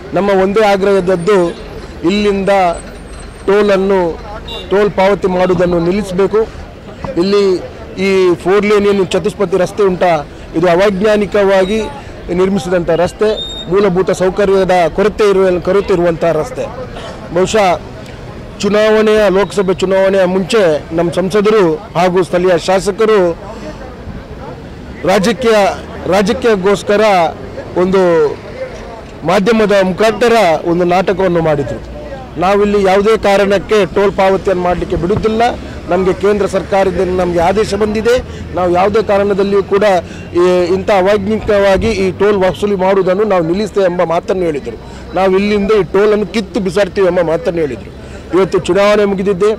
ನಮ್ಮ ಒಂದೇ ಆಗ್ರಹದದ್ದು ಇಲ್ಲಿಂದ ಟೋಲನ್ನು ಟೋಲ್ ಪಾವತಿ ಮಾಡುವುದನ್ನು ನಿಲ್ಲಿಸಬೇಕು ಇಲ್ಲಿ ಈ ಫೋರ್ ಲೇನ್ ಏನು ಚತುಷ್ಪತಿ ರಸ್ತೆ ಉಂಟಾ ಇದು ಅವೈಜ್ಞಾನಿಕವಾಗಿ ನಿರ್ಮಿಸಿದಂಥ ರಸ್ತೆ ಮೂಲಭೂತ ಸೌಕರ್ಯದ ಕೊರತೆ ಇರುವ ಕೊರತೆ ಇರುವಂಥ ರಸ್ತೆ ಬಹುಶಃ ಚುನಾವಣೆಯ ಲೋಕಸಭೆ ಚುನಾವಣೆಯ ಮುಂಚೆ ನಮ್ಮ ಸಂಸದರು ಹಾಗೂ ಸ್ಥಳೀಯ ಶಾಸಕರು ರಾಜಕೀಯ ರಾಜಕೀಯಕ್ಕೋಸ್ಕರ ಒಂದು ಮಾಧ್ಯಮದ ಮುಖಾಂತರ ಒಂದು ನಾಟಕವನ್ನು ಮಾಡಿದರು ನಾವಿಲ್ಲಿ ಯಾವುದೇ ಕಾರಣಕ್ಕೆ ಟೋಲ್ ಪಾವತಿಯನ್ನು ಮಾಡಲಿಕ್ಕೆ ಬಿಡುತ್ತಿಲ್ಲ ನಮಗೆ ಕೇಂದ್ರ ಸರ್ಕಾರದಿಂದ ನಮಗೆ ಆದೇಶ ಬಂದಿದೆ ನಾವು ಯಾವುದೇ ಕಾರಣದಲ್ಲಿಯೂ ಕೂಡ ಈ ಇಂಥ ಅವೈಜ್ಞಿಕವಾಗಿ ಈ ಟೋಲ್ ವಸೂಲಿ ಮಾಡುವುದನ್ನು ನಾವು ನಿಲ್ಲಿಸ್ತೇವೆ ಎಂಬ ಮಾತನ್ನು ಹೇಳಿದರು ನಾವು ಇಲ್ಲಿಂದ ಈ ಟೋಲನ್ನು ಕಿತ್ತು ಬಿಸಾಡ್ತೀವಿ ಎಂಬ ಮಾತನ್ನು ಹೇಳಿದರು ಇವತ್ತು ಚುನಾವಣೆ ಮುಗಿದಿದ್ದೆ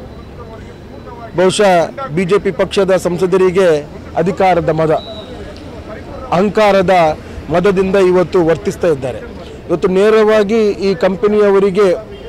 ಬಹುಶಃ ಬಿ ಜೆ ಪಿ ಪಕ್ಷದ ಸಂಸದರಿಗೆ ಅಧಿಕಾರದ ಮದ ಅಹಂಕಾರದ ಮದದಿಂದ ಇವತ್ತು ವರ್ತಿಸ್ತಾ ಇದ್ದಾರೆ ಇವತ್ತು ನೇರವಾಗಿ ಈ ಕಂಪನಿಯವರಿಗೆ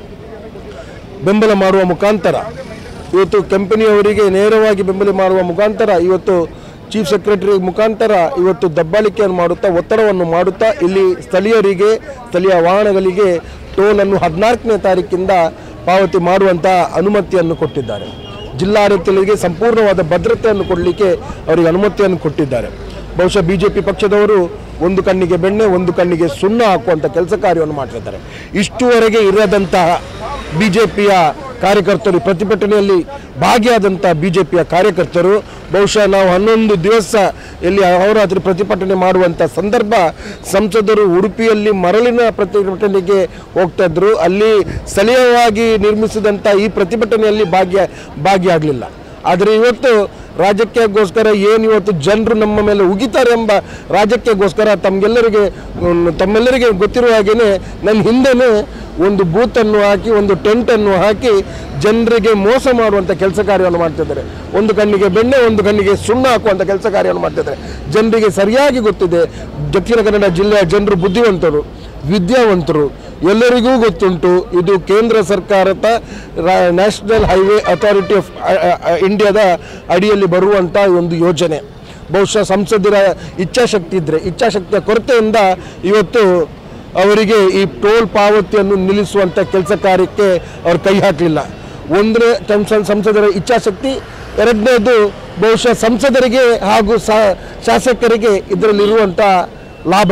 ಬೆಂಬಲ ಮಾಡುವ ಮುಖಾಂತರ ಇವತ್ತು ಕಂಪನಿಯವರಿಗೆ ನೇರವಾಗಿ ಬೆಂಬಲ ಮಾಡುವ ಮುಖಾಂತರ ಇವತ್ತು ಚೀಫ್ ಸೆಕ್ರೆಟರಿ ಮುಖಾಂತರ ಇವತ್ತು ದಬ್ಬಾಳಿಕೆಯನ್ನು ಮಾಡುತ್ತಾ ಒತ್ತಡವನ್ನು ಮಾಡುತ್ತಾ ಇಲ್ಲಿ ಸ್ಥಳೀಯರಿಗೆ ಸ್ಥಳೀಯ ವಾಹನಗಳಿಗೆ ಟೋಲನ್ನು ಹದಿನಾಲ್ಕನೇ ತಾರೀಕಿಂದ ಪಾವತಿ ಮಾಡುವಂಥ ಅನುಮತಿಯನ್ನು ಕೊಟ್ಟಿದ್ದಾರೆ ಜಿಲ್ಲಾಡಳಿತಗಳಿಗೆ ಸಂಪೂರ್ಣವಾದ ಭದ್ರತೆಯನ್ನು ಕೊಡಲಿಕ್ಕೆ ಅವರಿಗೆ ಅನುಮತಿಯನ್ನು ಕೊಟ್ಟಿದ್ದಾರೆ ಬಹುಶಃ ಬಿ ಜೆ ಪಿ ಪಕ್ಷದವರು ಒಂದು ಕಣ್ಣಿಗೆ ಬೆಣ್ಣೆ ಒಂದು ಕಣ್ಣಿಗೆ ಸುಣ್ಣ ಹಾಕುವಂಥ ಕೆಲಸ ಕಾರ್ಯವನ್ನು ಮಾಡ್ತಿದ್ದಾರೆ ಇಷ್ಟುವರೆಗೆ ಇರದಂತಹ ಬಿ ಜೆ ಪಿಯ ಕಾರ್ಯಕರ್ತರು ಈ ಪ್ರತಿಭಟನೆಯಲ್ಲಿ ಭಾಗಿಯಾದಂಥ ಬಿ ಜೆ ಪಿಯ ಕಾರ್ಯಕರ್ತರು ಬಹುಶಃ ನಾವು ಹನ್ನೊಂದು ದಿವಸ ಇಲ್ಲಿ ಅಹೋರಾತ್ರಿ ಪ್ರತಿಭಟನೆ ಮಾಡುವಂಥ ಸಂದರ್ಭ ಸಂಸದರು ಉಡುಪಿಯಲ್ಲಿ ಮರಳಿನ ಪ್ರತಿಭಟನೆಗೆ ಹೋಗ್ತಾ ಇದ್ರು ಅಲ್ಲಿ ಸ್ಥಳೀಯವಾಗಿ ನಿರ್ಮಿಸಿದಂಥ ಈ ಪ್ರತಿಭಟನೆಯಲ್ಲಿ ಭಾಗ್ಯ ಭಾಗಿಯಾಗಲಿಲ್ಲ ಆದರೆ ಇವತ್ತು ರಾಜಕೀಯಕ್ಕೋಸ್ಕರ ಏನು ಇವತ್ತು ಜನರು ನಮ್ಮ ಮೇಲೆ ಉಗಿತಾರೆ ಎಂಬ ರಾಜಕೀಯಕ್ಕೋಸ್ಕರ ತಮಗೆಲ್ಲರಿಗೆ ಮ್, ತಮ್ಮೆಲ್ಲರಿಗೆ ಗೊತ್ತಿರುವ ಹಾಗೆಯೇ ನನ್ನ ಹಿಂದೆನೇ ಒಂದು ಬೂತನ್ನು ಹಾಕಿ ಒಂದು ಟೆಂಟನ್ನು ಹಾಕಿ ಜನರಿಗೆ ಮೋಸ ಮಾಡುವಂಥ ಕೆಲಸ ಕಾರ್ಯವನ್ನು ಮಾಡ್ತಿದ್ದಾರೆ ಒಂದು ಕಣ್ಣಿಗೆ ಬೆಣ್ಣೆ ಒಂದು ಕಣ್ಣಿಗೆ ಸುಣ್ಣ ಹಾಕುವಂಥ ಕೆಲಸ ಕಾರ್ಯವನ್ನು ಮಾಡ್ತಿದ್ದಾರೆ ಜನರಿಗೆ ಸರಿಯಾಗಿ ಗೊತ್ತಿದೆ ದಕ್ಷಿಣ ಕನ್ನಡ ಜಿಲ್ಲೆಯ ಜನರು ಬುದ್ಧಿವಂತರು ವಿದ್ಯಾವಂತರು ಎಲ್ಲರಿಗೂ ಗೊತ್ತುಂಟು ಇದು ಕೇಂದ್ರ ಸರ್ಕಾರದ ನ್ಯಾಷನಲ್ ಹೈವೇ ಅಥಾರಿಟಿ ಆಫ್ ಇಂಡಿಯಾದ ಅಡಿಯಲ್ಲಿ ಬರುವಂಥ ಒಂದು ಯೋಜನೆ ಬಹುಶಃ ಸಂಸದರ ಇಚ್ಛಾಶಕ್ತಿ ಇದ್ದರೆ ಇಚ್ಛಾಶಕ್ತಿಯ ಕೊರತೆಯಿಂದ ಇವತ್ತು ಅವರಿಗೆ ಈ ಟೋಲ್ ಪಾವತಿಯನ್ನು ನಿಲ್ಲಿಸುವಂಥ ಕೆಲಸ ಕಾರ್ಯಕ್ಕೆ ಅವರು ಕೈ ಹಾಕಲಿಲ್ಲ ಒಂದನೇ ಸಂಸ- ಸಂಸದರ ಇಚ್ಛಾಶಕ್ತಿ ಎರಡನೇದು ಬಹುಶಃ ಸಂಸದರಿಗೆ ಹಾಗೂ ಸಾ- ಶಾಸಕರಿಗೆ ಇದರಲ್ಲಿರುವಂಥ ಲಾಭ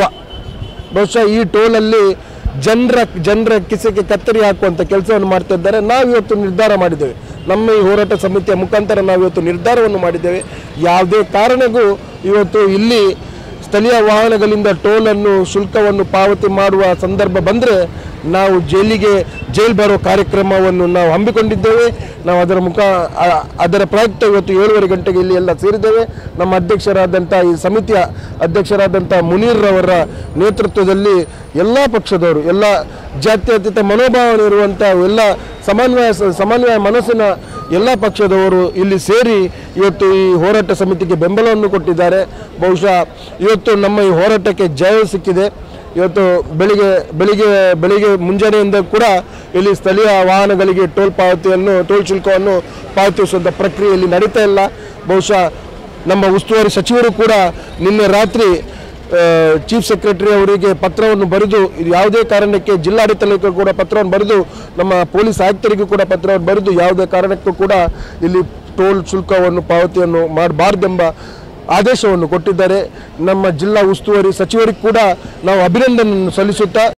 ಬಹುಶಃ ಈ ಟೋಲಲ್ಲಿ ಜನರ ಜನರ ಕಿಸೆಗೆ ಕತ್ತರಿ ಹಾಕುವಂಥ ಕೆಲಸವನ್ನು ಮಾಡ್ತಾ ಇದ್ದಾರೆ ನಾವು ಇವತ್ತು ನಿರ್ಧಾರ ಮಾಡಿದ್ದೇವೆ ನಮ್ಮ ಈ ಹೋರಾಟ ಸಮಿತಿಯ ಮುಖಾಂತರ ನಾವು ಇವತ್ತು ನಿರ್ಧಾರವನ್ನು ಮಾಡಿದ್ದೇವೆ ಯಾವುದೇ ಕಾರಣಕ್ಕೂ ಇವತ್ತು ಇಲ್ಲಿ ಸ್ಥಳೀಯ ವಾಹನಗಳಿಂದ ಟೋಲನ್ನು ಶುಲ್ಕವನ್ನು ಪಾವತಿ ಮಾಡುವ ಸಂದರ್ಭ ಬಂದರೆ ನಾವು ಜೈಲಿಗೆ ಜೈಲ್ ಬರೋ ಕಾರ್ಯಕ್ರಮವನ್ನು ನಾವು ಹಮ್ಮಿಕೊಂಡಿದ್ದೇವೆ ನಾವು ಅದರ ಮುಖ ಆ- ಅದರ ಪ್ರಯುಕ್ತ ಇವತ್ತು ಏಳುವರೆ ಗಂಟೆಗೆ ಇಲ್ಲಿ ಎಲ್ಲ ಸೇರಿದ್ದೇವೆ ನಮ್ಮ ಅಧ್ಯಕ್ಷರಾದಂಥ ಈ ಸಮಿತಿಯ ಅಧ್ಯಕ್ಷರಾದಂಥ ಮುನೀರ್ರವರ ನೇತೃತ್ವದಲ್ಲಿ ಎಲ್ಲ ಪಕ್ಷದವರು ಎಲ್ಲ ಜಾತ್ಯತೀತ ಮನೋಭಾವನೆ ಇರುವಂಥ ಎಲ್ಲ ಸಮನ್ವಯ ಸಮನ್ವಯ ಮನಸ್ಸಿನ ಎಲ್ಲ ಪಕ್ಷದವರು ಇಲ್ಲಿ ಸೇರಿ ಇವತ್ತು ಈ ಹೋರಾಟ ಸಮಿತಿಗೆ ಬೆಂಬಲವನ್ನು ಕೊಟ್ಟಿದ್ದಾರೆ ಬಹುಶಃ ಇವತ್ತು ನಮ್ಮ ಈ ಹೋರಾಟಕ್ಕೆ ಜಯ ಸಿಕ್ಕಿದೆ ಇವತ್ತು ಬೆಳಿಗ್ಗೆ ಬೆಳಿಗ್ಗೆ ಬೆಳಿಗ್ಗೆ ಮುಂಜಾನೆಯಿಂದ ಕೂಡ ಇಲ್ಲಿ ಸ್ಥಳೀಯ ವಾಹನಗಳಿಗೆ ಟೋಲ್ ಪಾವತಿಯನ್ನು ಟೋಲ್ ಶುಲ್ಕವನ್ನು ಪಾವತಿಸುವಂಥ ಪ್ರಕ್ರಿಯೆಯಲ್ಲಿ ನಡೀತಾ ಇಲ್ಲ ಬಹುಶಃ ನಮ್ಮ ಉಸ್ತುವಾರಿ ಸಚಿವರು ಕೂಡ ನಿನ್ನೆ ರಾತ್ರಿ ಚೀಫ್ ಸೆಕ್ರೆಟರಿ ಅವರಿಗೆ ಪತ್ರವನ್ನು ಬರೆದು ಇದು ಯಾವುದೇ ಕಾರಣಕ್ಕೆ ಜಿಲ್ಲಾಡಳಿತಕ್ಕೂ ಕೂಡ ಪತ್ರವನ್ನು ಬರೆದು ನಮ್ಮ ಪೊಲೀಸ್ ಆಯುಕ್ತರಿಗೂ ಕೂಡ ಪತ್ರವನ್ನು ಬರೆದು ಯಾವುದೇ ಕಾರಣಕ್ಕೂ ಕೂಡ ಇಲ್ಲಿ ಟೋಲ್ ಶುಲ್ಕವನ್ನು ಪಾವತಿಯನ್ನು ಮಾಡಬಾರ್ದೆಂಬ ಆದೇಶವನ್ನು ಕೊಟ್ಟಿದ್ದಾರೆ ನಮ್ಮ ಜಿಲ್ಲಾ ಉಸ್ತುವಾರಿ ಸಚಿವರಿಗೆ ಕೂಡ ನಾವು ಅಭಿನಂದನೆಯನ್ನು ಸಲ್ಲಿಸುತ್ತಾ